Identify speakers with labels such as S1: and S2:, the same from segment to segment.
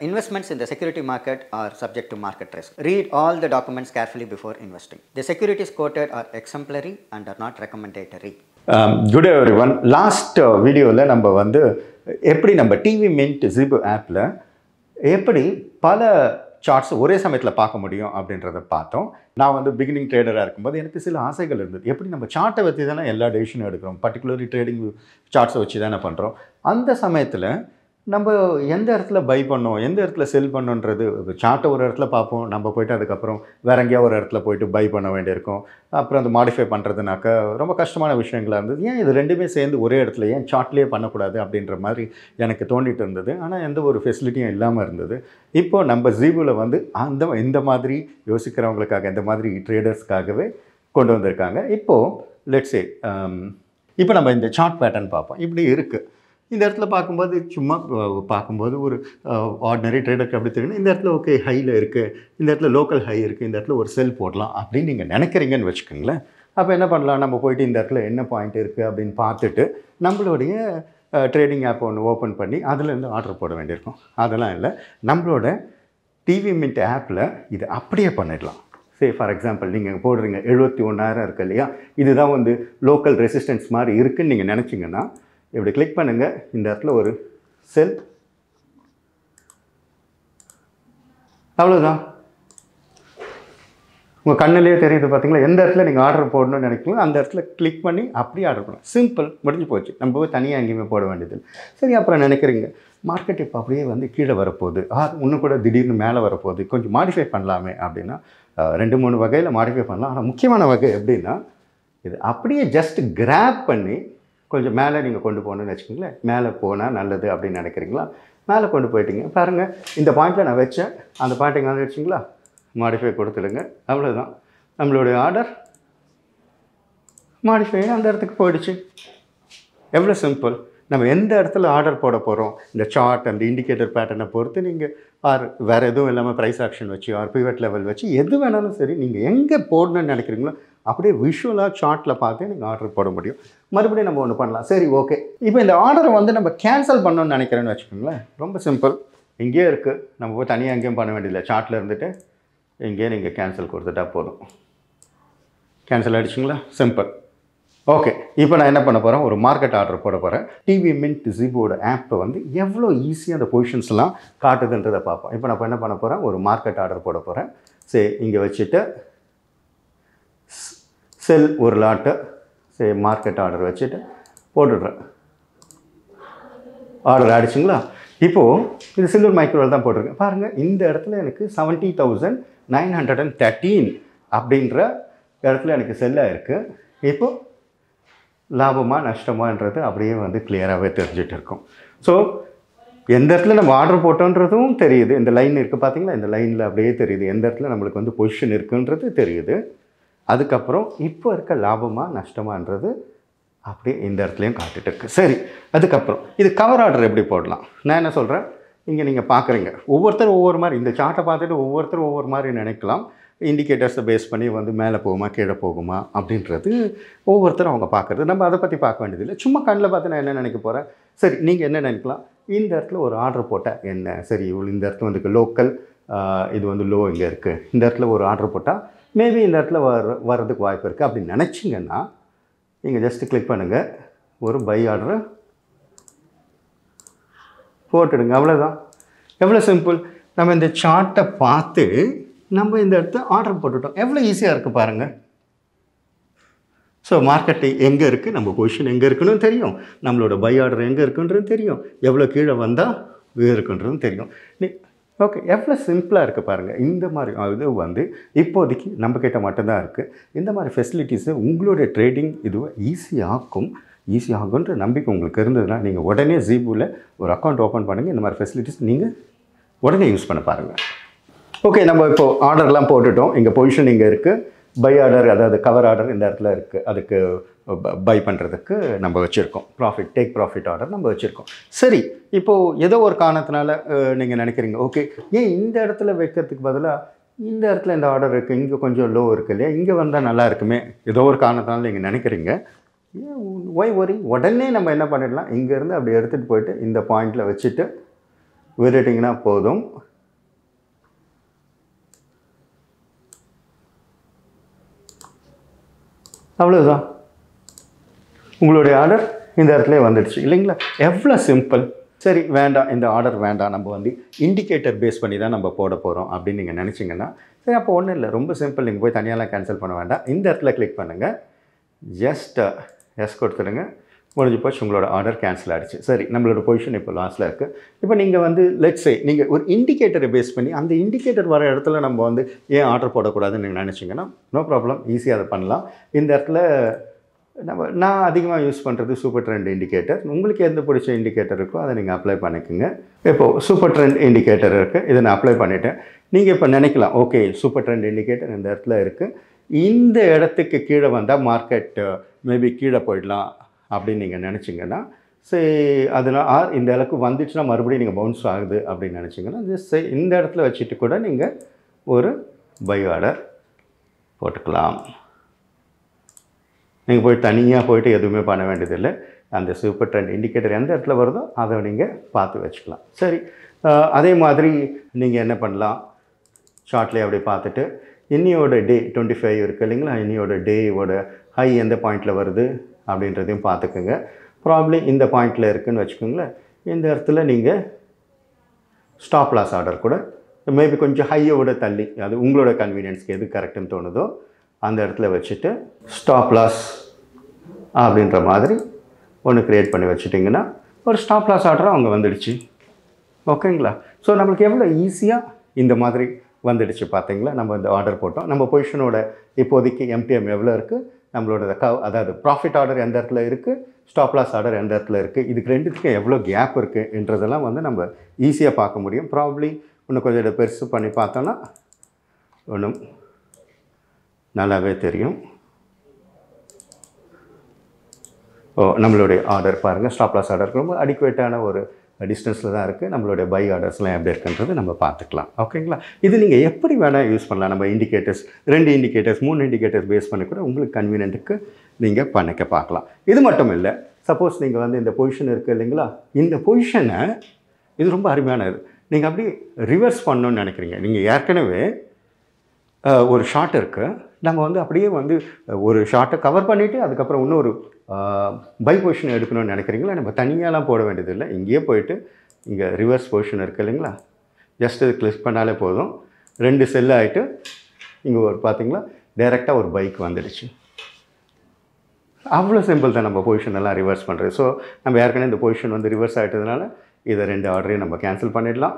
S1: Investments in the security market are subject to market risk. Read all the documents carefully before investing. The securities quoted are exemplary and are not recommendatory.
S2: Good everyone last வீடியோவில் நம்ம வந்து எப்படி நம்ம TV mint ஜிபு ஆப்பில் எப்படி பல charts ஒரே சமயத்தில் பார்க்க முடியும் அப்படின்றத பார்த்தோம் நான் வந்து பிகினிங் ட்ரேடராக இருக்கும்போது எனக்கு சில ஆசைகள் இருந்தது எப்படி நம்ம சார்ட்டை வச்சு தானே எல்லா டெசிஷனும் எடுக்கிறோம் பர்டிகுலர்லி ட்ரேடிங் சார்ட்ஸை வச்சு தானே பண்ணுறோம் அந்த சமயத்தில் நம்ம எந்த இடத்துல பை பண்ணோம் எந்த இடத்துல செல் பண்ணோன்றது சார்ட்டை ஒரு இடத்துல பார்ப்போம் நம்ம போயிட்டு அதுக்கப்புறம் வேற எங்கேயா ஒரு இடத்துல போயிட்டு பை பண்ண வேண்டியிருக்கும் அப்புறம் அந்த மாடிஃபை பண்ணுறதுனாக்கா ரொம்ப கஷ்டமான விஷயங்களாக இருந்தது ஏன் இது ரெண்டுமே சேர்ந்து ஒரே இடத்துல ஏன் சார்ட்லேயே பண்ணக்கூடாது அப்படின்ற மாதிரி எனக்கு தோண்டிட்டு இருந்தது ஆனால் எந்த ஒரு ஃபெசிலிட்டியும் இல்லாமல் இருந்தது இப்போது நம்ம ஜீபுவில் வந்து அந்த இந்த மாதிரி யோசிக்கிறவங்களுக்காக இந்த மாதிரி ட்ரேடர்ஸ்க்காகவே கொண்டு வந்திருக்காங்க இப்போது லெட்ஸே இப்போ நம்ம இந்த சார்ட் பேட்டர்ன் பார்ப்போம் இப்படி இருக்குது இந்த இடத்துல பார்க்கும்போது சும்மா அஹ், பார்க்கும்போது ஒரு ஆர்டினரி ட்ரேடருக்கு அப்படி தெரியும் இந்த இடத்துல ஓகே ஹையில் இருக்குது இந்த இடத்துல லோக்கல் ஹை இருக்குது இந்த இடத்துல ஒரு செல் போடலாம் அப்படின்னு நீங்கள் நினைக்கிறீங்கன்னு வச்சுக்கோங்களேன் அப்போ என்ன பண்ணலாம் நம்ம போயிட்டு இந்த இடத்துல என்ன பாயிண்ட் இருக்குது அப்படின்னு பார்த்துட்டு நம்மளுடைய ட்ரேடிங் ஆப் ஒன்று ஓப்பன் பண்ணி அதுலேருந்து ஆர்டர் போட வேண்டியிருக்கும் அதெல்லாம் இல்லை நம்மளோட டிவி மின்ட் ஆப்பில் இது அப்படியே பண்ணிடலாம் சே ஃபார் எக்ஸாம்பிள் நீங்கள் போடுறீங்க எழுபத்தி ஒன்றாயிரம் இருக்கு இல்லையா இதுதான் வந்து லோக்கல் ரெசிஸ்டன்ஸ் மாதிரி இருக்குன்னு நீங்கள் நினச்சிங்கன்னா இப்படி கிளிக் பண்ணுங்கள் இந்த இடத்துல ஒரு செல் அவ்வளோதான் உங்கள் கண்ணிலே தெரியுது பார்த்தீங்களா எந்த இடத்துல நீங்கள் ஆர்டர் போடணும்னு நினைக்கிறீங்களோ அந்த இடத்துல கிளிக் பண்ணி அப்படியே ஆர்டர் பண்ணலாம் சிம்பிள் முடிஞ்சு போச்சு நம்ம போய் தனியாக எங்கேயுமே போட வேண்டியது இல்லை. சரி அப்புறம் நினைக்கிறீங்க மார்க்கெட் இப்போ அப்படியே வந்து கீழே வரப்போகுது ஆ இன்னும் கூட திடீர்னு மேலே வரப்போகுது கொஞ்சம் மாடிஃபை பண்ணலாமே அப்படின்னா அஹ், ரெண்டு மூணு வகையில் மாடிஃபை பண்ணலாம் ஆனால் முக்கியமான வகை எப்படின்னா இது அப்படியே ஜஸ்ட் கிராப் பண்ணி கொஞ்சம் மேலே நீங்கள் கொண்டு போகணும்னு வச்சுக்கோங்களேன் மேலே போனால் நல்லது அப்படின்னு நினைக்கிறீங்களா மேலே கொண்டு போயிட்டீங்க பாருங்கள் இந்த பாயிண்ட்டில் நான் வச்சேன் அந்த பாயிண்ட்டை வந்து வச்சிங்களா மாடிஃபை கொடுத்துடுங்க அவ்வளோதான் நம்மளுடைய ஆர்டர் மாடிஃபை அந்த இடத்துக்கு போயிடுச்சு எவ்வளோ சிம்பிள் நம்ம எந்த இடத்துல ஆர்டர் போட போகிறோம் இந்த சார்ட் அந்த இண்டிகேட்டர் பேட்டர்னை பொறுத்து நீங்கள் ஆர் வேறு எதுவும் இல்லாமல் ப்ரைஸ் ஆக்ஷன் வச்சு ஆர் பிவட் லெவல் வச்சு எது வேணாலும் சரி நீங்கள் எங்கே போடணும்னு நினைக்கிறீங்களோ அப்படியே விஷுவலாக சார்ட்டில் பார்த்து நீங்கள் ஆர்டர் போட முடியும் மறுபடியும் நம்ம ஒன்று பண்ணலாம் சரி ஓகே இப்போ இந்த ஆர்டரை வந்து நம்ம கேன்சல் பண்ணணும்னு நினைக்கிறேன்னு வச்சுக்கோங்களேன் ரொம்ப சிம்பிள் இங்கேயே இருக்குது நம்ம போய் தனியாக எங்கேயும் பண்ண வேண்டியதில்லை சார்ட்டில் இருந்துட்டு இங்கேயே நீங்கள் கேன்சல் கொடுத்துட்டா போதும் கேன்சல் ஆகிடுச்சிங்களா சிம்பிள் ஓகே இப்போ நான் என்ன பண்ண போகிறேன் ஒரு மார்க்கெட் ஆர்டர் போட போகிறேன் டிவி மின்ட் ஜிபோட ஆப்பை வந்து எவ்வளோ ஈஸியாக அந்த பொசிஷன்ஸ்லாம் காட்டுதுன்றதை பார்ப்போம் இப்போ நான் என்ன பண்ண போகிறேன் ஒரு மார்க்கெட் ஆர்டர் போட போகிறேன் சரி இங்கே வச்சுட்டு செல் ஒரு லாட்டு சரி மார்க்கெட் ஆர்டர் வச்சுட்டு போட்டுடுறேன் ஆர்டர் ஆயிடுச்சுங்களா இப்போது இது சில்வர் மைக்ரோவில் தான் போட்டிருக்கேன் பாருங்கள் இந்த இடத்துல எனக்கு seventy thousand nine hundred and thirteen அப்படின்ற இடத்துல எனக்கு செல்லாக இருக்குது இப்போது லாபமா நஷ்டமான்றது அப்படியே வந்து கிளியராகவே தெரிஞ்சுட்டு இருக்கும் ஸோ எந்த இடத்துல நம்ம ஆர்டர் போட்டோன்றதும் தெரியுது இந்த லைன் இருக்குது பார்த்தீங்களா இந்த லைனில் அப்படியே தெரியுது எந்த இடத்துல நம்மளுக்கு வந்து பொசிஷன் இருக்குன்றது தெரியுது அதுக்கப்புறம் இப்போ இருக்க லாபமா நஷ்டமான்றது அப்படியே இந்த இடத்துலையும் காட்டுட்டு இருக்கு சரி அதுக்கப்புறம் இது கவர் ஆர்டர் எப்படி போடலாம் நான் என்ன சொல்கிறேன் இங்கே நீங்கள் பார்க்குறீங்க ஒவ்வொருத்தரும் ஒவ்வொரு மாதிரி இந்த சார்ட்டை பார்த்துட்டு ஒவ்வொருத்தரும் ஒவ்வொரு மாதிரி நினைக்கலாம் இண்டிகேட்டர்ஸை பேஸ் பண்ணி வந்து மேலே போகுமா கீழே போகுமா அப்படின்றது ஒவ்வொருத்தரும் அவங்க பார்க்குறது நம்ம அதை பற்றி பார்க்க வேண்டியதில்லை சும்மா கண்ணில் பார்த்து நான் என்ன நினைக்க போகிறேன் சரி நீங்கள் என்ன நினைக்கலாம் இந்த இடத்துல ஒரு ஆர்டர் போட்டால் என்ன சரி இவ்வளோ இந்த இடத்துல வந்து லோக்கல் இது வந்து லோ இங்கே இருக்குது இந்த இடத்துல ஒரு ஆர்டர் போட்டால் மேபி இந்த இடத்துல வர வர்றதுக்கு வாய்ப்பு இருக்குது அப்படின்னு நினச்சிங்கன்னா நீங்கள் ஜஸ்ட் கிளிக் பண்ணுங்கள் ஒரு பை ஆர்டரை போட்டுடுங்க அவ்வளோதான் எவ்வளோ சிம்பிள் நம்ம இந்த சார்ட்டை பார்த்து நம்ம இந்த இடத்த ஆர்டர் போட்டுட்டோம் எவ்வளோ ஈஸியாக இருக்குது பாருங்கள் ஸோ மார்க்கெட்டு எங்கே இருக்குது நம்ம பொசிஷன் எங்கே இருக்குன்னு தெரியும் நம்மளோட பை ஆர்டர் எங்கே இருக்குன்றது தெரியும் எவ்வளோ கீழே வந்தால் இருக்குன்றதும் தெரியும் நீ ஓகே எவ்வளோ சிம்பிளாக இருக்குது பாருங்கள் இந்த மாதிரி இது வந்து இப்போதைக்கு நம்மக்கிட்ட மட்டும்தான் இருக்குது இந்த மாதிரி ஃபெசிலிட்டிஸை உங்களுடைய ட்ரேடிங் இதுவை ஈஸியாக்கும் ஈஸியாகுன்ற நம்பிக்கை உங்களுக்கு இருந்ததுன்னா நீங்கள் உடனே ஜீபுவில் ஒரு அக்கௌண்ட் ஓப்பன் பண்ணுங்கள் இந்த மாதிரி ஃபெசிலிட்டிஸ் நீங்கள் உடனே யூஸ் பண்ண பாருங்கள் ஓகே நம்ம இப்போ ஆர்டர்லாம் போட்டுட்டோம் இங்கே பொசிஷன் இங்கே இருக்குது பை ஆர்டர் அதாவது கவர் ஆர்டர் இந்த இடத்துல இருக்குது அதுக்கு பை பண்ணுறதுக்கு நம்ம வச்சுருக்கோம் ப்ராஃபிட் டேக் ப்ராஃபிட் ஆர்டர் நம்ம வச்சுருக்கோம் சரி இப்போது ஏதோ ஒரு காரணத்தினால நீங்கள் நினைக்கிறீங்க ஓகே ஏன் இந்த இடத்துல வைக்கிறதுக்கு பதிலாக இந்த இடத்துல இந்த ஆர்டர் இருக்குது இங்கே கொஞ்சம் லோ இருக்குது இல்லையா இங்கே வந்தால் நல்லா இருக்குமே ஏதோ ஒரு காரணத்தினால நீங்கள் நினைக்கிறீங்க ஏன் ஒய் ஒரி உடனே நம்ம என்ன பண்ணிடலாம் இங்கேருந்து அப்படி எடுத்துகிட்டு போயிட்டு இந்த பாயிண்டில் வச்சுட்டு விட்டுட்டிங்கன்னா போதும் அவ்வளோதான் உங்களுடைய ஆர்டர் இந்த இடத்துல வந்துடுச்சு இல்லைங்களா எவ்வளோ சிம்பிள் சரி வேண்டாம் இந்த ஆர்டர் வேண்டாம் நம்ம வந்து இண்டிகேட்டர் பேஸ் பண்ணி தான் நம்ம போட போகிறோம் அப்படின்னு நீங்கள் நினச்சிங்கன்னா சரி அப்போ ஒன்றும் இல்லை ரொம்ப சிம்பிள் நீங்கள் போய் தனியாலாம் கேன்சல் பண்ண வேண்டாம் இந்த இடத்துல கிளிக் பண்ணுங்கள் ஜஸ்ட் எஸ் கொடுத்துடுங்க முடிஞ்சு போச்சு உங்களோட ஆர்டர் கேன்சல் ஆகிடுச்சு சரி நம்மளோட பொசிஷன் இப்போ லாஸ்ட்டில் இருக்குது இப்போ நீங்கள் வந்து லெட்ஸே நீங்கள் ஒரு இண்டிகேட்டரை பேஸ் பண்ணி அந்த இண்டிகேட்டர் வர இடத்துல நம்ம வந்து ஏன் ஆர்டர் போடக்கூடாதுன்னு நீங்கள் நினச்சிங்கன்னா நோ ப்ராப்ளம் ஈஸியாக அதை பண்ணலாம் இந்த இடத்துல நம்ம நான் அதிகமாக யூஸ் பண்ணுறது சூப்பர் ட்ரெண்ட் இண்டிகேட்டர் உங்களுக்கு எந்த பிடிச்ச இண்டிகேட்டர் இருக்கோ அதை நீங்கள் அப்ளை பண்ணிக்கோங்க இப்போது சூப்பர் ட்ரெண்ட் இண்டிகேட்டர் இருக்குது இதை நான் அப்ளை பண்ணிவிட்டேன் நீங்கள் இப்போ நினைக்கலாம் ஓகே சூப்பர் ட்ரெண்ட் இண்டிகேட்டர் இந்த இடத்துல இருக்குது இந்த இடத்துக்கு கீழே வந்தால் மார்க்கெட் மேபி கீழே போயிடலாம் அப்படின்னு நீங்கள் நினச்சிங்கன்னா சரி அதனால் ஆர் இந்த அளவுக்கு வந்துச்சுன்னா மறுபடியும் நீங்கள் பவுன்ஸ் ஆகுது அப்படின்னு நினச்சிங்கன்னா ஜஸ்ட் இந்த இடத்துல வச்சுட்டு கூட நீங்கள் ஒரு பை ஆர்டர் போட்டுக்கலாம் நீங்கள் போய் தனியாக போயிட்டு எதுவுமே பண்ண வேண்டியதில்லை அந்த சூப்பர் ட்ரெண்ட் இண்டிகேட்டர் எந்த இடத்துல வருதோ அதை நீங்கள் பார்த்து வச்சுக்கலாம் சரி அஹ், அதே மாதிரி நீங்கள் என்ன பண்ணலாம் ஷார்ட்லேயே அப்படி பார்த்துட்டு இன்னியோட டே டுவெண்ட்டி ஃபைவ் இருக்குது இல்லைங்களா இன்னியோட டேவோட ஹை எந்த பாயிண்டில் வருது அப்படின்றதையும் பார்த்துக்குங்க ப்ராப்ளி இந்த பாயிண்டில் இருக்குன்னு வச்சுக்கோங்களேன் இந்த இடத்துல நீங்கள் ஸ்டாப் லாஸ் ஆர்டர் கூட மேபி கொஞ்சம் ஹையை விட தள்ளி அது உங்களோட கன்வீனியன்ஸ்க்கு எது கரெக்டுன்னு தோணுதோ அந்த இடத்துல வச்சுட்டு ஸ்டாப் லாஸ் அப்படின்ற மாதிரி ஒன்று க்ரியேட் பண்ணி வச்சுட்டிங்கன்னா ஒரு ஸ்டாப் லாஸ் ஆர்டர் அவங்க வந்துடுச்சு ஓகேங்களா ஸோ நம்மளுக்கு எவ்வளோ ஈஸியாக இந்த மாதிரி வந்துடுச்சு பார்த்தீங்களா நம்ம இந்த ஆர்டர் போட்டோம் நம்ம பொசிஷனோட இப்போதைக்கு எம்டிஎம் எவ்வளோ இருக்குது நம்மளோட கவ் அதாவது ப்ராஃபிட் ஆர்டர் எந்த இடத்துல இருக்குது ஸ்டாப் லாஸ் ஆர்டர் எந்த இடத்துல இருக்குது இதுக்கு ரெண்டுத்துக்கும் எவ்வளோ கேப் இருக்குன்றதெல்லாம் வந்து நம்ம ஈஸியாக பார்க்க முடியும் ப்ராப்ளி இன்னும் கொஞ்சம் இதை பெருசு பண்ணி பார்த்தோன்னா ஒன்றும் நல்லாவே தெரியும் ஓ நம்மளுடைய ஆர்டர் பாருங்கள் ஸ்டாப் லாஸ் ஆர்டர் ரொம்ப அடிக்குவேட்டான ஒரு டிஸ்டன்ஸில் தான் இருக்குது நம்மளுடைய பை ஆர்டர்ஸ்லாம் எப்படி இருக்குன்றது நம்ம பார்த்துக்கலாம் ஓகேங்களா இது நீங்கள் எப்படி வேணால் யூஸ் பண்ணலாம் நம்ம இண்டிகேட்டர்ஸ் ரெண்டு இண்டிகேட்டர்ஸ் மூணு இண்டிகேட்டர்ஸ் பேஸ் பண்ணி கூட உங்களுக்கு கன்வீனியன்ட்டுக்கு நீங்கள் பண்ணிக்க பார்க்கலாம் இது மட்டும் இல்லை சப்போஸ் நீங்கள் வந்து இந்த பொசிஷன் இருக்குது இல்லைங்களா இந்த பொசிஷனை இது ரொம்ப அருமையானது நீங்கள் அப்படி ரிவர்ஸ் பண்ணணும்னு நினைக்கிறீங்க நீங்கள் ஏற்கனவே அஹ், ஒரு ஷார்ட் இருக்குது நம்ம வந்து அப்படியே வந்து ஒரு ஷார்ட்டை கவர் பண்ணிவிட்டு அதுக்கப்புறம் இன்னொரு பை பொசிஷன் எடுக்கணும்னு நினைக்கிறீங்களா நம்ம தனியாலாம் போட வேண்டியதில்லை இங்கேயே போயிட்டு இங்கே ரிவர்ஸ் பொசிஷன் இருக்குது இல்லைங்களா ஜஸ்ட் இது கிளிக் பண்ணாலே போதும் ரெண்டு செல் ஆகிட்டு இங்கே ஒரு பார்த்தீங்களா டைரெக்டாக ஒரு பைக் வந்துடுச்சு அவ்வளோ சிம்பிள் தான் நம்ம பொசிஷன் எல்லாம் ரிவர்ஸ் பண்ணுறது ஸோ நம்ம ஏற்கனவே இந்த பொசிஷன் வந்து ரிவர்ஸ் ஆகிட்டதுனால இதை ரெண்டு ஆர்டரையும் நம்ம கேன்சல் பண்ணிடலாம்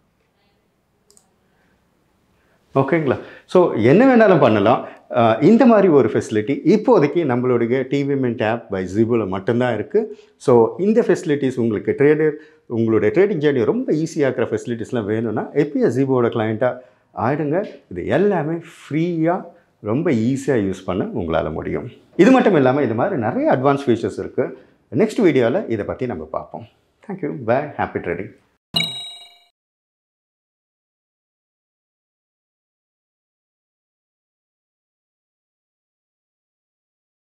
S2: ஓகேங்களா ஸோ என்ன வேணாலும் பண்ணலாம் அஹ் இந்த மாதிரி ஒரு ஃபெசிலிட்டி இப்போதைக்கு நம்மளுடைய டிவி மின்ட் ஆப் பை ஜிபோவில் மட்டும்தான் இருக்குது ஸோ இந்த ஃபெசிலிட்டிஸ் உங்களுக்கு ட்ரேடர் உங்களுடைய ட்ரேடிங் ஜேர்னி ரொம்ப ஈஸியாகிற ஃபெசிலிட்டிஸ்லாம் வேணும்னா எப்பயே ஜிபோட கிளைண்ட்டாக ஆகிடுங்க இது எல்லாமே ஃப்ரீயாக ரொம்ப ஈஸியாக யூஸ் பண்ண உங்களால் முடியும் இது மட்டும் இல்லாமல் இது மாதிரி நிறைய அட்வான்ஸ் ஃபீச்சர்ஸ் இருக்குது நெக்ஸ்ட் வீடியோவில் இதை பற்றி நம்ம பார்ப்போம் தேங்க்யூ பை ஹாப்பி ட்ரேடிங்